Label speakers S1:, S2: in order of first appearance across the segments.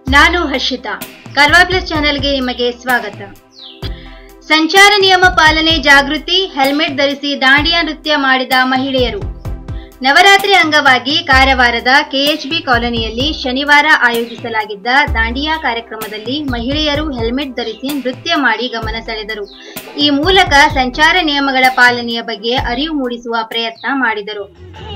S1: ನಾನು ಹರ್ಷಿತಾ ಕರ್ವಾ ಪ್ಲಸ್ ಚಾನೆಲ್ಗೆ ನಿಮಗೆ ಸ್ವಾಗತ ಸಂಚಾರ ನಿಯಮ ಪಾಲನೆ ಜಾಗೃತಿ ಹೆಲ್ಮೆಟ್ ಧರಿಸಿ ದಾಂಡಿಯಾ ನೃತ್ಯ ಮಾಡಿದ ಮಹಿಳೆಯರು ನವರಾತ್ರಿ ಅಂಗವಾಗಿ ಕಾರವಾರದ ಕೆಎಚ್ಬಿ ಕಾಲೋನಿಯಲ್ಲಿ ಶನಿವಾರ ಆಯೋಜಿಸಲಾಗಿದ್ದ ದಾಂಡಿಯಾ ಕಾರ್ಯಕ್ರಮದಲ್ಲಿ ಮಹಿಳೆಯರು ಹೆಲ್ಮೆಟ್ ಧರಿಸಿ ನೃತ್ಯ ಮಾಡಿ ಗಮನ ಸೆಳೆದರು ಈ ಮೂಲಕ ಸಂಚಾರ ನಿಯಮಗಳ ಪಾಲನೆಯ ಬಗ್ಗೆ ಅರಿವು ಮೂಡಿಸುವ ಪ್ರಯತ್ನ ಮಾಡಿದರು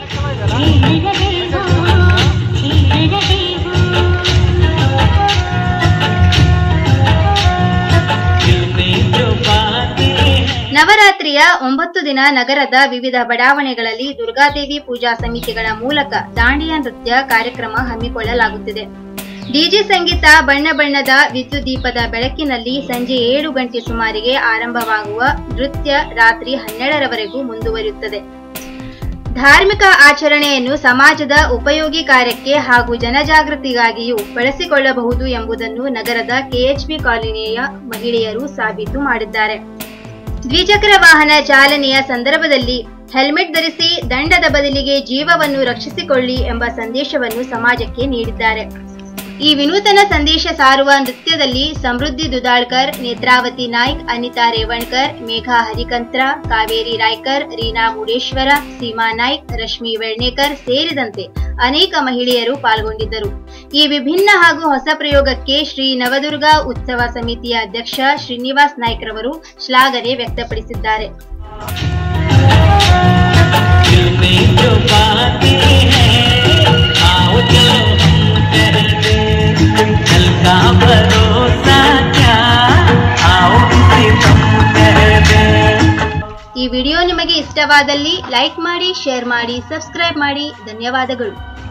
S1: ನವರಾತ್ರಿಯ ಒಂಬತ್ತು ದಿನ ನಗರದ ವಿವಿಧ ಬಡಾವಣೆಗಳಲ್ಲಿ ದುರ್ಗಾದೇವಿ ಪೂಜಾ ಸಮಿತಿಗಳ ಮೂಲಕ ದಾಂಡಿಯಾ ನೃತ್ಯ ಕಾರ್ಯಕ್ರಮ ಹಮ್ಮಿಕೊಳ್ಳಲಾಗುತ್ತಿದೆ ಡಿಜೆ ಸಂಗೀತ ಬಣ್ಣ ಬಣ್ಣದ ವಿದ್ಯುತ್ ದೀಪದ ಬೆಳಕಿನಲ್ಲಿ ಸಂಜೆ ಏಳು ಗಂಟೆ ಸುಮಾರಿಗೆ ಆರಂಭವಾಗುವ ನೃತ್ಯ ರಾತ್ರಿ ಹನ್ನೆರಡರವರೆಗೂ ಮುಂದುವರಿಯುತ್ತದೆ ಧಾರ್ಮಿಕ ಆಚರಣೆಯನ್ನು ಸಮಾಜದ ಉಪಯೋಗಿ ಕಾರ್ಯಕ್ಕೆ ಹಾಗೂ ಜನಜಾಗೃತಿಗಾಗಿಯೂ ಬಳಸಿಕೊಳ್ಳಬಹುದು ಎಂಬುದನ್ನು ನಗರದ ಕೆಎಚ್ಬಿ ಕಾಲೋನಿಯ ಮಹಿಳೆಯರು ಸಾಬೀತು ಮಾಡಿದ್ದಾರೆ ದ್ವಿಚಕ್ರ ವಾಹನ ಚಾಲನೆಯ ಸಂದರ್ಭದಲ್ಲಿ ಹೆಲ್ಮೆಟ್ ಧರಿಸಿ ದಂಡದ ಬದಲಿಗೆ ಜೀವವನ್ನು ರಕ್ಷಿಸಿಕೊಳ್ಳಿ ಎಂಬ ಸಂದೇಶವನ್ನು ಸಮಾಜಕ್ಕೆ ನೀಡಿದ್ದಾರೆ ಈ ವಿನೂತನ ಸಂದೇಶ ಸಾರುವ ನೃತ್ಯದಲ್ಲಿ ಸಮೃದ್ಧಿ ದುದಾಳ್ಕರ್ ನೇತ್ರಾವತಿ ನಾಯ್ಕ್ ಅನಿತಾ ರೇವಣ್ಕರ್ ಮೇಘಾ ಹರಿಕಂತ್ರ ಕಾವೇರಿ ರಾಯ್ಕರ್ ರೀನಾ ಮುಡೇಶ್ವರ ಸೀಮಾ ನಾಯ್ಕ್ ರಶ್ಮಿ ವೆಳ್ನೇಕರ್ ಸೇರಿದಂತೆ ಅನೇಕ ಮಹಿಳೆಯರು ಪಾಲ್ಗೊಂಡಿದ್ದರು ಈ ವಿಭಿನ್ನ ಹಾಗೂ ಹೊಸ ಪ್ರಯೋಗಕ್ಕೆ ಶ್ರೀ ನವದುರ್ಗ ಉತ್ಸವ ಸಮಿತಿಯ ಅಧ್ಯಕ್ಷ ಶ್ರೀನಿವಾಸ್ ನಾಯ್ಕ್ ರವರು ಶ್ಲಾಘನೆ ವ್ಯಕ್ತಪಡಿಸಿದ್ದಾರೆ
S2: दिल में जो बातें हैं आओ चलो हम कर दे कल का भरोसा क्या आओ किसी कम कर दे
S1: ಈ ವಿಡಿಯೋ ನಿಮಗೆ ಇಷ್ಟವಾದಲ್ಲಿ ಲೈಕ್ ಮಾಡಿ ಶೇರ್ ಮಾಡಿ ಸಬ್ಸ್ಕ್ರೈಬ್ ಮಾಡಿ ಧನ್ಯವಾದಗಳು